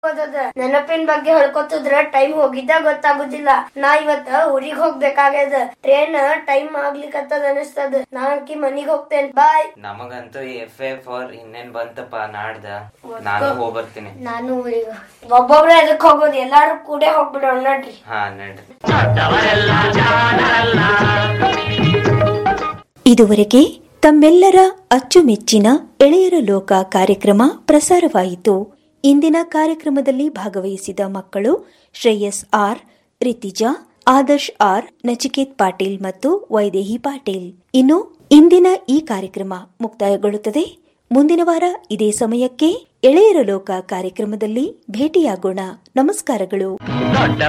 ಓದೋದ ನೆನಪಿನ ಬಗ್ಗೆ ಹೇಳ್ಕೊತಿದ್ರ ಟೈಮ್ ಹೋಗಿದ್ದ ಗೊತ್ತಾಗುದಿಲ್ಲ ನಾ ಇವತ್ತ ಊರಿಗ್ ಹೋಗ್ಬೇಕಾಗ್ಯದ ಟ್ರೈನ್ ಟೈಮ್ ಆಗ್ಲಿಕತ್ತದ ಅನಿಸ್ತದ ನಾ ಅಂಕಿ ಮನಿಗ್ ಹೋಗ್ತೇನ್ ಬಾಯ್ ನಮಗಂತೂ ಎಫ್ ಎ ಫಾರ್ ಇನ್ನೇನ್ ಬಂತಪ್ಪ ನಾಡ್ದ ನಾನು ಹೋಗ್ಬರ್ತೀನಿ ನಾನು ಊರಿಗ ಒಬ್ಬೊಬ್ರ ಎದಕ್ ಹೋಗೋದು ಎಲ್ಲಾರು ಕೂಡೆ ಹೋಗ್ಬಿಡೋಣ ನಡ್ರಿ ಹಾ ನಡ್ರಿ ಇದುವರೆಗೆ ತಮ್ಮೆಲ್ಲರ ಅಚ್ಚುಮೆಚ್ಚಿನ ಎಳೆಯರ ಲೋಕ ಕಾರ್ಯಕ್ರಮ ಪ್ರಸಾರವಾಯಿತು ಇಂದಿನ ಕಾರ್ಯಕ್ರಮದಲ್ಲಿ ಭಾಗವಹಿಸಿದ ಮಕ್ಕಳು ಶ್ರೇಯಸ್ ಆರ್ ರಿತಿಜಾ ಆದರ್ಶ್ ಆರ್ ನಚಿಕೇತ್ ಪಾಟೀಲ್ ಮತ್ತು ವೈದೇಹಿ ಪಾಟೀಲ್ ಇನ್ನು ಇಂದಿನ ಈ ಕಾರ್ಯಕ್ರಮ ಮುಕ್ತಾಯಗೊಳ್ಳುತ್ತದೆ ಮುಂದಿನ ವಾರ ಇದೇ ಸಮಯಕ್ಕೆ ಎಳೆಯರ ಲೋಕ ಕಾರ್ಯಕ್ರಮದಲ್ಲಿ ಭೇಟಿಯಾಗೋಣ ನಮಸ್ಕಾರಗಳು ದೊಡ್ಡ